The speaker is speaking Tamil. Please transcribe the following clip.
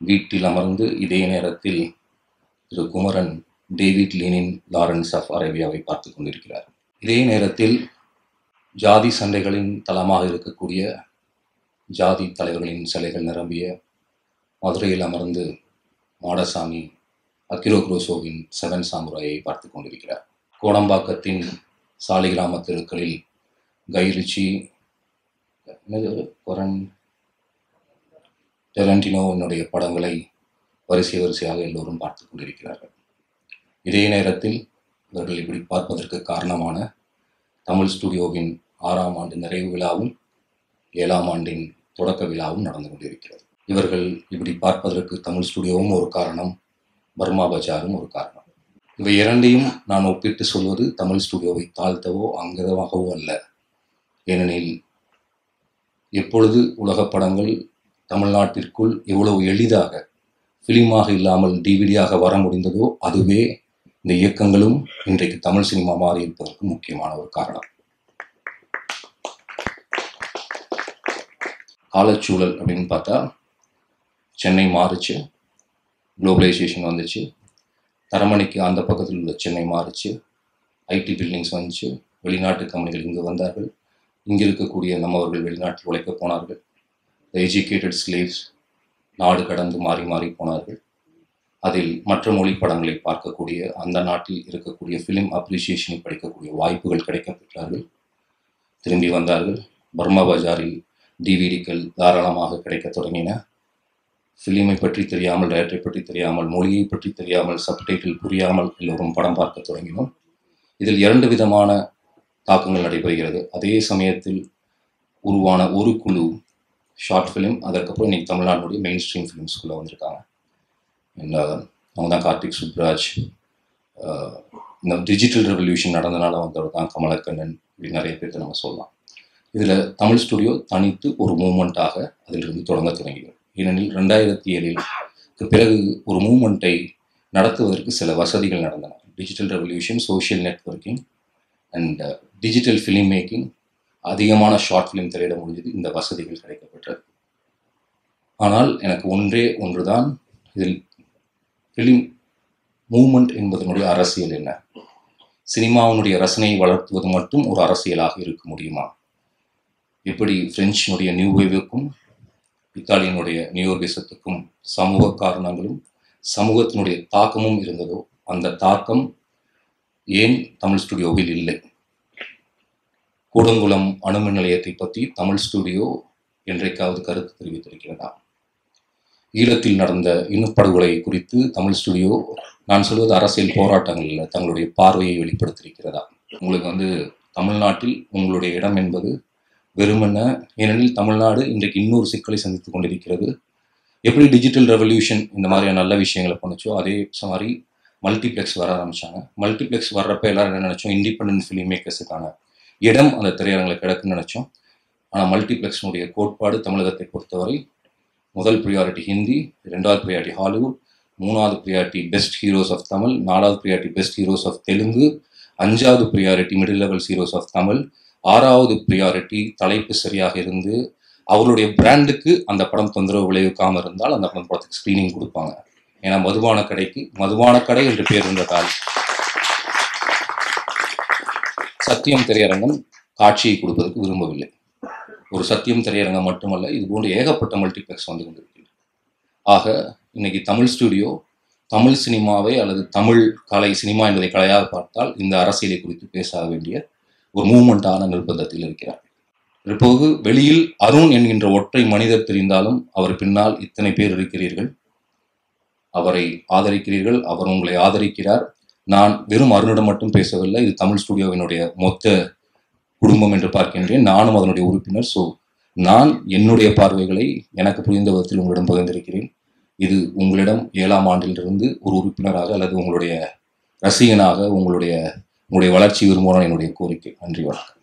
வீட்டில் அமர்ந்து இதே நேரத்தில் திரு குமரன் டேவிட் லீனின் லாரன்ஸ் ஆஃப் அரேபியாவை பார்த்து கொண்டிருக்கிறார் இதே நேரத்தில் ஜாதி சண்டைகளின் தளமாக இருக்கக்கூடிய ஜாதி தலைவர்களின் சிலைகள் நிரம்பிய மதுரையில் அமர்ந்து மாடசாமி அக்கிரோ குரோசோவின் செவன் சாமுராயை பார்த்து கொண்டிருக்கிறார் கோடம்பாக்கத்தின் சாலிகிராம தெருக்களில் கைரிச்சி என்னது ஒரு கொரன் டெரண்டினோவினுடைய படங்களை வரிசை வரிசையாக எல்லோரும் பார்த்து கொண்டிருக்கிறார்கள் இதே நேரத்தில் இவர்கள் இப்படி பார்ப்பதற்கு காரணமான தமிழ் ஸ்டுடியோவின் ஆறாம் ஆண்டு நிறைவு விழாவும் ஏழாம் ஆண்டின் தொடக்க விழாவும் நடந்து கொண்டிருக்கிறது இவர்கள் இப்படி பார்ப்பதற்கு தமிழ் ஸ்டுடியோவும் ஒரு காரணம் பர்மா பஜாரும் ஒரு காரணம் இவை இரண்டையும் நான் ஒப்பிட்டு சொல்வது தமிழ் ஸ்டுடியோவை தாழ்த்தவோ அங்கதமாகவோ அல்ல ஏனெனில் எப்பொழுது உலகப் படங்கள் தமிழ்நாட்டிற்குள் எவ்வளவு எளிதாக ஃபிலிமாக இல்லாமல் டிவிடியாக வர முடிந்ததோ அதுவே இந்த இயக்கங்களும் இன்றைக்கு தமிழ் சினிமா மாறி இருப்பதற்கு முக்கியமான ஒரு காரணம் காலச்சூழல் அப்படின்னு பார்த்தா சென்னை மாறுச்சு குளோபலைசேஷன் வந்துச்சு தரமணிக்கு அந்த பக்கத்தில் உள்ள சென்னை மாறுச்சு ஐடி பில்டிங்ஸ் வந்துச்சு வெளிநாட்டு கம்பெனிகள் இங்கு வந்தார்கள் இங்கே இருக்கக்கூடிய நம்மவர்கள் வெளிநாட்டில் உழைக்க போனார்கள் எஜுகேட்டட் ஸ்லேவ்ஸ் நாடு கடந்து மாறி மாறி போனார்கள் அதில் மற்ற மொழி படங்களை பார்க்கக்கூடிய அந்த நாட்டில் இருக்கக்கூடிய ஃபிலிம் அப்ரிசியேஷனை படிக்கக்கூடிய வாய்ப்புகள் கிடைக்கப் பெற்றார்கள் திரும்பி வந்தார்கள் பர்மா பஜாரில் டிவிடிக்கள் தாராளமாக கிடைக்கத் தொடங்கின ஃபிலிமை பற்றி தெரியாமல் டேரக்டரை பற்றி தெரியாமல் மொழியை பற்றி தெரியாமல் சப்டைட்டில் புரியாமல் எல்லோரும் படம் பார்க்க தொடங்கினோம் இதில் இரண்டு விதமான தாக்கங்கள் நடைபெறுகிறது அதே சமயத்தில் உருவான ஒரு குழு ஷார்ட் ஃபிலிம் அதற்கப்புறம் இன்னைக்கு தமிழ்நாட்டுடைய மெயின் ஸ்ட்ரீம் ஃபிலிம்ஸ்குள்ளே வந்திருக்காங்க And, uh, அவங்க தான் கார்த்திக் சுப்ராஜ் uh, இந்த டிஜிட்டல் ரெவல்யூஷன் நடந்தனால வந்தவர் தான் கமலக்கண்ணன் இப்படி நிறைய பேர்த்த நம்ம சொல்லலாம் இதில் தமிழ் ஸ்டுடியோ தனித்து ஒரு மூமெண்ட்டாக அதிலிருந்து தொடங்க தொடங்கியது ஏனெனில் ரெண்டாயிரத்தி ஏழில் பிறகு ஒரு மூமெண்ட்டை நடத்துவதற்கு சில வசதிகள் நடந்தன digital revolution social networking and digital film making அதிகமான ஷார்ட் ஃபிலிம் திரையிட முடிஞ்சது இந்த வசதிகள் கிடைக்கப்பெற்றது ஆனால் எனக்கு ஒன்றே ஒன்றுதான் இதில் ஃபிலிம் மூமெண்ட் என்பதனுடைய அரசியல் என்ன சினிமாவினுடைய ரசனையை வளர்த்துவது மட்டும் ஒரு அரசியலாக இருக்க முடியுமா எப்படி பிரெஞ்சினுடைய நியூ வேவுக்கும் இத்தாலியனுடைய நியூயோர்கிசத்துக்கும் சமூக காரணங்களும் சமூகத்தினுடைய தாக்கமும் இருந்ததோ அந்த தாக்கம் ஏன் தமிழ் ஸ்டுடியோவில் இல்லை கூடங்குளம் அணுமின் நிலையத்தை பற்றி தமிழ் ஸ்டுடியோ என்றைக்காவது கருத்து தெரிவித்திருக்கிறதா ஈழத்தில் நடந்த இனப்படுகொலை குறித்து தமிழ் ஸ்டுடியோ நான் சொல்வது அரசியல் போராட்டங்களில் தங்களுடைய பார்வையை வெளிப்படுத்தியிருக்கிறதா உங்களுக்கு வந்து தமிழ்நாட்டில் உங்களுடைய இடம் என்பது வெறுமென்ன ஏனெனில் தமிழ்நாடு இன்றைக்கு இன்னொரு சிக்கலை சந்தித்துக் கொண்டிருக்கிறது எப்படி டிஜிட்டல் ரெவல்யூஷன் இந்த மாதிரியான நல்ல விஷயங்களை பண்ணுச்சோ அதே மாதிரி மல்டிப்ளெக்ஸ் வர ஆரம்பிச்சாங்க மல்டிப்ளெக்ஸ் வர்றப்ப எல்லாரும் என்ன நினைச்சோம் இண்டிபெண்டன்ட் ஃபிலிம் மேக்கர்ஸுக்கான இடம் அந்த திரையரங்கில் கிடக்குன்னு நினைச்சோம் ஆனால் மல்டிப்ளெக்ஸினுடைய கோட்பாடு தமிழகத்தை பொறுத்தவரை முதல் ப்ரியாரிட்டி ஹிந்தி ரெண்டாவது ப்ரியாரிட்டி ஹாலிவுட் மூணாவது priority best heroes of Tamil நாலாவது priority best heroes of Telugu அஞ்சாவது priority middle level heroes of Tamil ஆறாவது ப்ரியாரிட்டி தலைப்பு சரியாக இருந்து அவருடைய பிராண்டுக்கு அந்த படம் தொந்தரவு விளைவிக்காமல் இருந்தால் அந்த படம் படத்துக்கு ஸ்க்ரீனிங் கொடுப்பாங்க ஏன்னா மதுபான கடைக்கு மதுபான கடை என்று பேர் இருந்ததால் சத்தியம் திரையரங்கம் காட்சியை கொடுப்பதற்கு விரும்பவில்லை ஒரு சத்தியம் திரையரங்கம் மட்டுமல்ல இது போன்ற ஏகப்பட்ட மல்டிப்ளெக்ஸ் வந்து கொண்டிருக்கிறது ஆக இன்னைக்கு தமிழ் ஸ்டுடியோ தமிழ் சினிமாவை அல்லது தமிழ் கலை சினிமா என்பதை கலையாக பார்த்தால் இந்த அரசியலை குறித்து பேச வேண்டிய ஒரு மூமெண்டான நிர்பந்தத்தில் இருக்கிறார் இப்போது வெளியில் அருண் என்கின்ற ஒற்றை மனிதர் தெரிந்தாலும் அவர் பின்னால் இத்தனை பேர் இருக்கிறீர்கள் அவரை ஆதரிக்கிறீர்கள் அவர் உங்களை ஆதரிக்கிறார் நான் வெறும் அருணிடம் மட்டும் பேசவில்லை இது தமிழ் ஸ்டுடியோவினுடைய மொத்த குடும்பம் என்று பார்க்கின்றேன் நானும் அதனுடைய உறுப்பினர் ஸோ நான் என்னுடைய பார்வைகளை எனக்கு புரிந்த விதத்தில் உங்களிடம் பகிர்ந்திருக்கிறேன் இது உங்களிடம் ஏழாம் ஆண்டிலிருந்து ஒரு உறுப்பினராக அல்லது உங்களுடைய ரசிகனாக உங்களுடைய உங்களுடைய வளர்ச்சி விரும்புகிறான் என்னுடைய கோரிக்கை நன்றி வணக்கம்